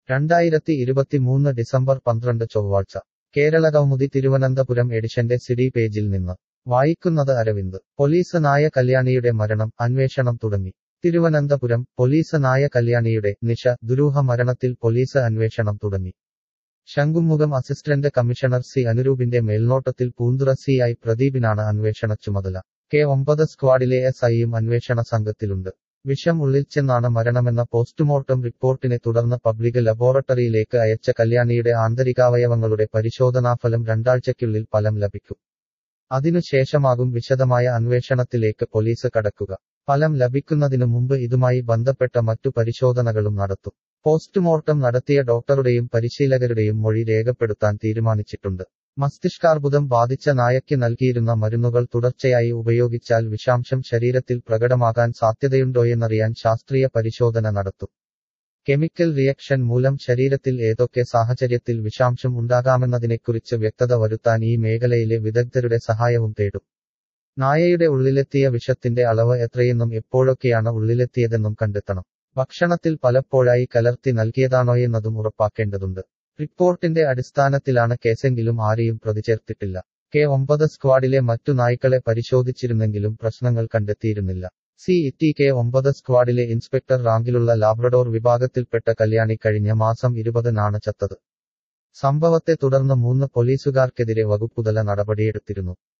രണ്ടായിരത്തി ഇരുപത്തിമൂന്ന് ഡിസംബർ പന്ത്രണ്ട് ചൊവ്വാഴ്ച കേരള കൗമുദി തിരുവനന്തപുരം എഡിഷന്റെ സിഡി പേജിൽ നിന്ന് വായിക്കുന്നത് അരവിന്ദ് പോലീസ് നായ കല്യാണിയുടെ മരണം അന്വേഷണം തുടങ്ങി തിരുവനന്തപുരം പോലീസ് നായ കല്യാണിയുടെ നിശ ദുരൂഹ മരണത്തിൽ പോലീസ് അന്വേഷണം തുടങ്ങി ശംഖുമുഖം അസിസ്റ്റന്റ് കമ്മീഷണർ സി അനുരൂപിന്റെ മേൽനോട്ടത്തിൽ പൂന്തുറ സി ഐ പ്രദീപിനാണ് അന്വേഷണ ചുമതല കെ ഒമ്പത് സ്ക്വാഡിലെ എസ് ഐയും അന്വേഷണ സംഘത്തിലുണ്ട് വിഷം ഉള്ളിൽ ചെന്നാണ് മരണമെന്ന പോസ്റ്റ്മോർട്ടം റിപ്പോർട്ടിനെ തുടർന്ന് പബ്ലിക് ലബോറട്ടറിയിലേക്ക് അയച്ച കല്യാണിയുടെ ആന്തരികാവയവങ്ങളുടെ പരിശോധനാഫലം രണ്ടാഴ്ചയ്ക്കുള്ളിൽ ഫലം ലഭിക്കും അതിനുശേഷമാകും വിശദമായ അന്വേഷണത്തിലേക്ക് പോലീസ് കടക്കുക ഫലം ലഭിക്കുന്നതിനു മുമ്പ് ഇതുമായി ബന്ധപ്പെട്ട മറ്റു പരിശോധനകളും നടത്തും പോസ്റ്റ്മോർട്ടം നടത്തിയ ഡോക്ടറുടെയും പരിശീലകരുടെയും മൊഴി രേഖപ്പെടുത്താൻ തീരുമാനിച്ചിട്ടുണ്ട് മസ്തിഷ്കാർബുദം ബാധിച്ച നായയ്ക്ക് നൽകിയിരുന്ന മരുന്നുകൾ തുടർച്ചയായി ഉപയോഗിച്ചാൽ വിഷാംശം ശരീരത്തിൽ പ്രകടമാകാൻ സാധ്യതയുണ്ടോയെന്നറിയാൻ ശാസ്ത്രീയ പരിശോധന നടത്തും കെമിക്കൽ റിയക്ഷൻ മൂലം ശരീരത്തിൽ ഏതൊക്കെ സാഹചര്യത്തിൽ വിഷാംശം ഉണ്ടാകാമെന്നതിനെക്കുറിച്ച് വ്യക്തത വരുത്താൻ ഈ മേഖലയിലെ വിദഗ്ധരുടെ സഹായവും തേടും നായയുടെ ഉള്ളിലെത്തിയ വിഷത്തിന്റെ അളവ് എത്രയെന്നും എപ്പോഴൊക്കെയാണ് ഉള്ളിലെത്തിയതെന്നും കണ്ടെത്തണം ഭക്ഷണത്തിൽ പലപ്പോഴായി കലർത്തി നൽകിയതാണോയെന്നതും ഉറപ്പാക്കേണ്ടതുണ്ട് റിപ്പോർട്ടിന്റെ അടിസ്ഥാനത്തിലാണ് കേസെങ്കിലും ആരെയും പ്രതിചേർത്തിട്ടില്ല കെ ഒമ്പത് സ്ക്വാഡിലെ മറ്റു നായ്ക്കളെ പരിശോധിച്ചിരുന്നെങ്കിലും പ്രശ്നങ്ങൾ കണ്ടെത്തിയിരുന്നില്ല സി ഇറ്റി കെ ഒമ്പത് സ്ക്വാഡിലെ ഇൻസ്പെക്ടർ റാങ്കിലുള്ള ലാബ്രഡോർ വിഭാഗത്തിൽപ്പെട്ട കല്യാണി കഴിഞ്ഞ മാസം ഇരുപതിനാണ് ചത്തത് സംഭവത്തെ തുടർന്ന് മൂന്ന് പോലീസുകാർക്കെതിരെ വകുപ്പുതല നടപടിയെടുത്തിരുന്നു